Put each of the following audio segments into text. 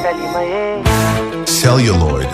തനിമയേ celluloid,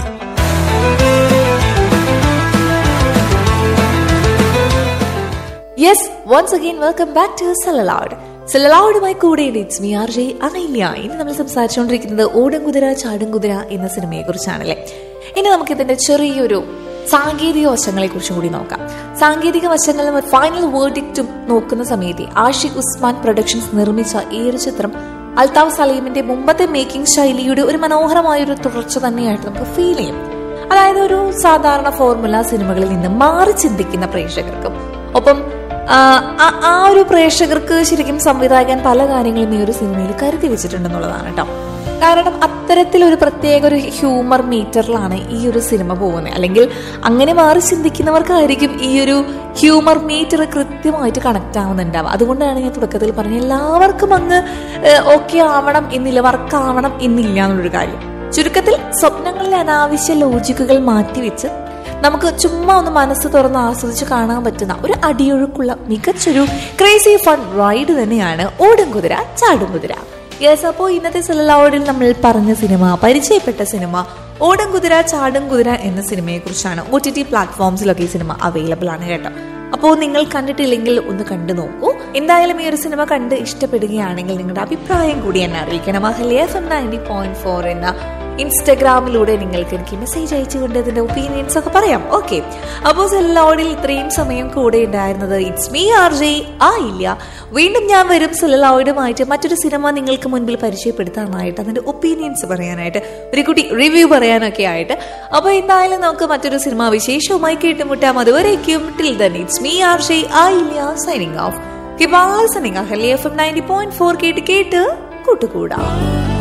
yes once again welcome back to celluloid സെലലൗഡുമായി കൂടെ it's me R J അനയില്ല ഇനി നമ്മൾ സംസാരിച്ചുകൊണ്ടിരിക്കുന്നത് ഓടംകുതിര ചാടുംകുതിര എന്ന സിനിമയെ കുറിച്ചാണല്ലേ ഇനി നമുക്ക് ഇതിന്റെ ചെറിയൊരു സാങ്കേതിക വശങ്ങളെ കുറിച്ചും കൂടി നോക്കാം സാങ്കേതിക വശങ്ങളും ഫൈനൽ വേർഡിക്റ്റും നോക്കുന്ന സമയത്ത് ആഷിഖ് ഉസ്മാൻ പ്രൊഡക്ഷൻസ് നിർമ്മിച്ച ഈ ഒരു ചിത്രം അൽതാഫ് സലീമിന്റെ മുമ്പത്തെ മേക്കിംഗ് ശൈലിയുടെ ഒരു മനോഹരമായ ഒരു തുടർച്ച തന്നെയായിട്ട് നമുക്ക് ഫീൽ ചെയ്യും അതായത് ഒരു സാധാരണ ഫോർമുല സിനിമകളിൽ നിന്ന് മാറി ചിന്തിക്കുന്ന പ്രേക്ഷകർക്കും ഒപ്പം ആ, ആ- ആ ഒരു പ്രേക്ഷകർക്ക് ശരിക്കും സംവിധായകൻ പല കാര്യങ്ങളും ഈ ഒരു സിനിമയിൽ കരുതി വെച്ചിട്ടുണ്ടെന്നുള്ളതാണ് കേട്ടോ കാരണം അത്തരത്തിലൊരു പ്രത്യേക ഒരു ഹ്യൂമർ മീറ്ററിലാണ് ഈ ഒരു സിനിമ പോകുന്നത് അല്ലെങ്കിൽ അങ്ങനെ മാറി ചിന്തിക്കുന്നവർക്കായിരിക്കും ഈ ഒരു ഹ്യൂമർ മീറ്റർ കൃത്യമായിട്ട് കണക്ട് ആവുന്നുണ്ടാവുക അതുകൊണ്ടാണ് ഞാൻ തുടക്കത്തിൽ പറഞ്ഞത് എല്ലാവർക്കും അങ്ങ് ഓക്കെ ആവണം എന്നില്ല വർക്ക് ആവണം എന്നില്ല എന്നുള്ളൊരു കാര്യം ചുരുക്കത്തിൽ സ്വപ്നങ്ങളിലെ അനാവശ്യ ലോജിക്കുകൾ മാറ്റിവെച്ച് നമുക്ക് ചുമ്മാ ഒന്ന് മനസ്സ് തുറന്ന് ആസ്വദിച്ച് കാണാൻ പറ്റുന്ന ഒരു അടിയൊഴുക്കുള്ള മികച്ചൊരു ക്രേസി ഫൺ റൈഡ് തന്നെയാണ് ഓടും കുതിര ചാടും കുതിര യെസ് അപ്പോൾ ഇന്നത്തെ സെലലോഡിൽ നമ്മൾ പറഞ്ഞ സിനിമ പരിചയപ്പെട്ട സിനിമ ഓടും കുതിര ചാടും കുതിര എന്ന സിനിമയെ കുറിച്ചാണ് ഒ ടി ടി പ്ലാറ്റ്ഫോംസിലൊക്കെ ഈ സിനിമ അവൈലബിൾ ആണ് കേട്ടോ അപ്പോൾ നിങ്ങൾ കണ്ടിട്ടില്ലെങ്കിൽ ഒന്ന് കണ്ടു നോക്കൂ എന്തായാലും ഈ ഒരു സിനിമ കണ്ട് ഇഷ്ടപ്പെടുകയാണെങ്കിൽ നിങ്ങളുടെ അഭിപ്രായം കൂടി എന്നെ അറിയിക്കണം Ahalya F M ninety point four എന്ന ഇൻസ്റ്റഗ്രാമിലൂടെ നിങ്ങൾക്ക് എനിക്ക് മെസ്സേജ് അയച്ചുകൊണ്ട് ഇതിന്റെ ഒപ്പീനിയൻസ് ഒക്കെ പറയാം ഓക്കെ അപ്പോൾ സെല്ലോഡിൽ ഇത്രയും സമയം കൂടെ ഉണ്ടായിരുന്നത് ഇറ്റ്സ് മീ ആർ ജെ ആ ഇല്ല വീണ്ടും ഞാൻ വരും സെല്ലോയിഡുമായിട്ട് മറ്റൊരു സിനിമ നിങ്ങൾക്ക് മുൻപിൽ പരിചയപ്പെടുത്താനായിട്ട് അതിന്റെ ഒപ്പീനിയൻസ് പറയാനായിട്ട് ഒരു കുട്ടി റിവ്യൂ പറയാനൊക്കെ ആയിട്ട് അപ്പോൾ എന്തായാലും നമുക്ക് മറ്റൊരു സിനിമ വിശേഷവുമായി കേട്ടുമുട്ടാം അതുവരേക്കും till then it's me R J ആ ഇല്ല സൈനിങ് ഓഫ് കിബാ signing Ahalya F M ninety point four കേട്ട് കേട്ട് കൂട്ടുകൂടാം